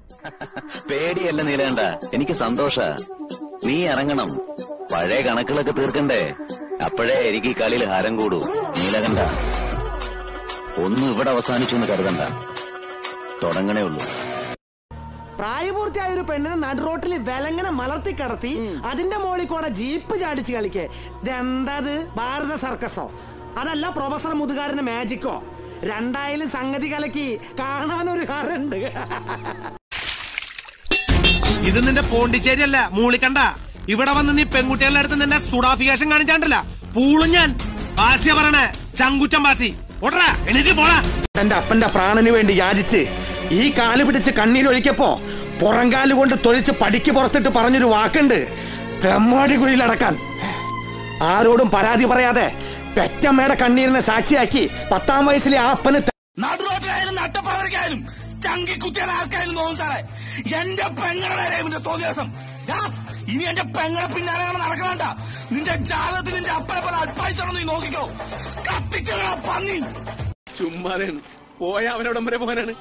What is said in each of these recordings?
പേടിയല്ല നീലേണ്ട എനിക്ക് സന്തോഷ നീ ഇറങ്ങണം പഴയ കണക്കുകളൊക്കെ തീർക്കണ്ടേ അപ്പോഴേ എനിക്ക് ഈ കളിയിൽ ഹാരം കൂടൂ നീലകണ്ഠ ഒന്നും ഇവിടെ അവസാനിച്ചു എന്ന് കരുതണ്ട തുടങ്ങണേ ഉള്ളൂ പ്രായപൂർത്തിയായ ഒരു പെണ്ണിനെ നടുറോട്ടിൽ വിലങ്ങനെ മലർത്തി കടത്തി അതിന്റെ മോളിൽ കൂടെ ജീപ്പ് ചാടിച്ച് കളിക്കേ ഇതെന്തത് ഭാരത സർക്കസോ അതല്ല പ്രൊഫസർ മുതുകാരന്റെ മാജിക്കോ രണ്ടായാലും സംഗതി കലക്കി കാണാനൊരു ഹറുണ്ട് ഇത് നിന്റെ പോണ്ടിച്ചേരി അല്ല മൂളിക്കണ്ട ഇവിടെ വന്ന് നീ പെൺകുട്ടികളുടെ അടുത്ത് നിന്നെ സുഡാഫിക്കേഷൻ കാണിച്ചാണ്ടല്ല പൂളും ഞാൻ ബാസിയ പറയണേ ചങ്കുറ്റം ബാസി ഓടറാ എണീറ്റ് പോടാ എന്റെ അപ്പന്റെ പ്രാണന് വേണ്ടി യാചിച്ച് ഈ കാല് പിടിച്ച് കണ്ണീരൊഴിക്കപ്പോ പുറംകാല് കൊണ്ട് തൊഴിച്ച് പടിക്ക് പുറത്തിട്ട് പറഞ്ഞൊരു വാക്കുണ്ട് തെമ്മാടി കുഴിയിലടക്കാൻ ആരോടും പരാതി പറയാതെ പെറ്റമ്മയുടെ കണ്ണീരിനെ സാക്ഷിയാക്കി പത്താം വയസ്സിലെ ആ അപ്പന് തെ- നടുറോട്ടിലായാലും നട്ടപ്പാവർക്കായാലും ചങ്കി കുത്തിയാൽ ആർക്കായാലും തോന്നും സാറേ എന്റെ പെങ്ങളുടെ ഇവന്റെ തോന്നിയാസം ദാ, ഇനി എന്റെ പെങ്ങളെ പിന്നാലെ അങ്ങനെ നടക്കണണ്ട നിന്റെ ജാതകത്തിൽ നിന്റെ അപ്പനെ പോലെ അൽപ്പായിച്ചാണോ നീ നോക്കിക്കോ കത്തിച്ചോ പന്നി ചുമ്മാതെയാണ് പോയ അവനോടം വരെ പോകാനാണ്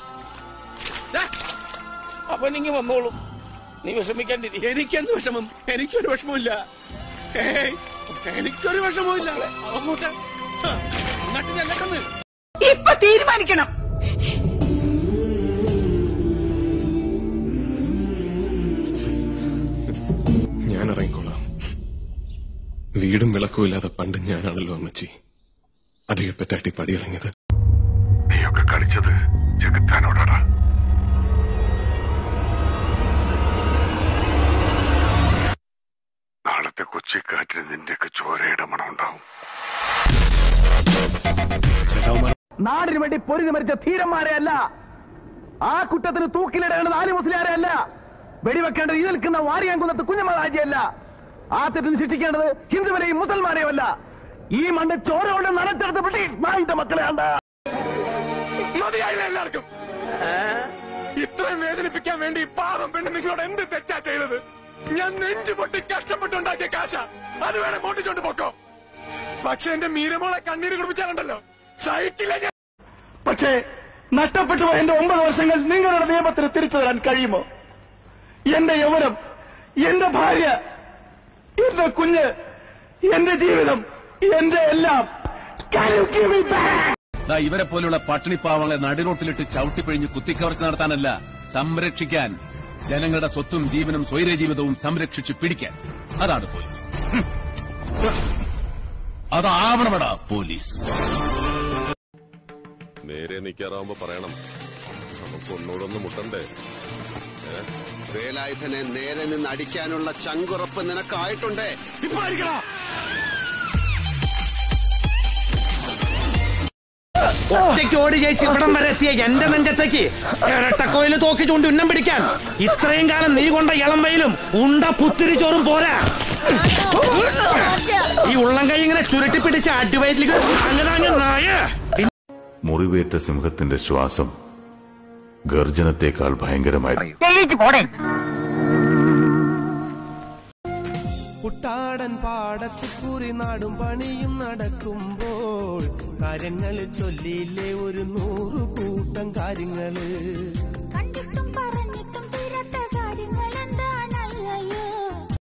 അപ്പൊ നിങ്ങ വന്നോളൂ നീ വിഷമിക്കാണ്ടിരി എനിക്കെന്ത് വിഷമം എനിക്കൊരു വിഷമമില്ല ഏയ്, എനിക്കൊരു വിഷമമില്ല അങ്ങോട്ട് ഹ, അങ്ങോട്ട് ചെല്ലട്ടെന്ന് ഇപ്പൊ തീരുമാനിക്കണം ഞാൻ ഇറങ്ങിക്കോളാം വീടും വിളക്കും ഇല്ലാതെ പണ്ട് ഞാനാണല്ലോ അമ്മച്ചി അധികപ്പറ്റാട്ടി പടിയിറങ്ങിയത് നീയൊക്കെ കളിച്ചത് ജഗത്താനോടാടാ നാളത്തെ കൊച്ചിക്കാറ്റിന് നിന്റെയൊക്കെ ചോരയുടെ മണം ഉണ്ടാവും നാടിന് വേണ്ടി പൊരുതി മരിച്ച ധീരന്മാരെ അല്ല ആ കുറ്റത്തിന് തൂക്കിലിടേണ്ടത് ആലി മുസ്ലിയാരെ അല്ല വെടിവെക്കേണ്ടത് ഈ നിൽക്കുന്ന വാരിയാങ്കുന്നത്ത് കുഞ്ഞമ്മദാജിയല്ല ആ തെറ്റിന് ശിക്ഷിക്കേണ്ടത് ഹിന്ദുവിനെയും മുസൽമാനെയും അല്ല ഈ മണ്ണ് ചോര കൊണ്ട് നനച്ചെടുത്ത് ബ്രിട്ടീഷ് നായിന്റെ മക്കളെയാണ് മതിയായില്ല എല്ലാവർക്കും ഇത്രയും വേദനിപ്പിക്കാൻ വേണ്ടി ഈ പാവം പെണ്ണ് നിങ്ങളോട് എന്ത് തെറ്റാ ചെയ്തത് ഞാൻ നെഞ്ചു പൊട്ടി കഷ്ടപ്പെട്ടുണ്ടാക്കിയ കാശ അത് വേണം മോട്ടിച്ചോണ്ട് പൊക്കോ പക്ഷെ എന്റെ മീരമോളെ കണ്ണീര് കുടിപ്പിച്ചാലുണ്ടല്ലോ സൈറ്റില്ല ഞാൻ പക്ഷേ നഷ്ടപ്പെട്ടു പോയ എന്റെ ഒമ്പത് വർഷങ്ങൾ നിങ്ങളുടെ നിയമത്തിന് തിരിച്ചു തരാൻ കഴിയുമോ എന്റെ യൗവനം എന്റെ ഭാര്യ എന്റെ കുഞ്ഞ് എന്റെ ജീവിതം എന്റെ എല്ലാം Can you give me back? ഇവരെ പോലുള്ള പട്ടിണിപ്പാവങ്ങളെ നടുറോട്ടിലിട്ട് ചവിട്ടിപ്പിഴിഞ്ഞ് കുത്തിക്കവർച്ച നടത്താനല്ല സംരക്ഷിക്കാൻ ജനങ്ങളുടെ സ്വത്തും ജീവനും സ്വൈര ജീവിതവും സംരക്ഷിച്ച് പിടിക്കാൻ അതാണ് പോലീസ് ഹും. അതാവണമെടാ പോലീസ് നേരെ നിൽക്കാറാവുമ്പോ പറയണം നമുക്ക് ഒന്നുകൂടൊന്ന് മുട്ടണ്ടേ വേലായുധനെ നേരെ നിന്ന് അടിക്കാനുള്ള ചങ്കുറപ്പ് നിനക്കായിട്ടുണ്ടേ ഇപ്പൊ അടിക്കണോ ഒറ്റയ്ക്ക് ഓടി ജയിച്ച് ഇവിടം വരെ എത്തിയ എന്റെ നെഞ്ചത്തേക്ക് ഇരട്ടക്കോയിൽ തോക്കി ചൂണ്ടി ഉന്നം പിടിക്കാൻ ഇത്രയും കാലം നീ കൊണ്ട ഇളം വെയിലും ഉണ്ട പുത്തിരി ചോറും പോരാ ഈ ഉള്ളം കൈ ഇങ്ങനെ ചുരുട്ടി പിടിച്ച് അടിവയറ്റിലേക്ക് അങ്ങനെ അങ്ങ് നായ മുറിവേറ്റ സിംഹത്തിന്റെ ശ്വാസം ഗർജനത്തെക്കാൾ ഭയങ്കരമായി കുട്ടാടൻ പാടത്ത് കുറി നാടും പണിയും നടക്കുമ്പോൾ കാര്യങ്ങൾ ചൊല്ലിയില്ലേ ഒരു നൂറു കൂട്ടം കാര്യങ്ങള് കണ്ടിട്ടും പറ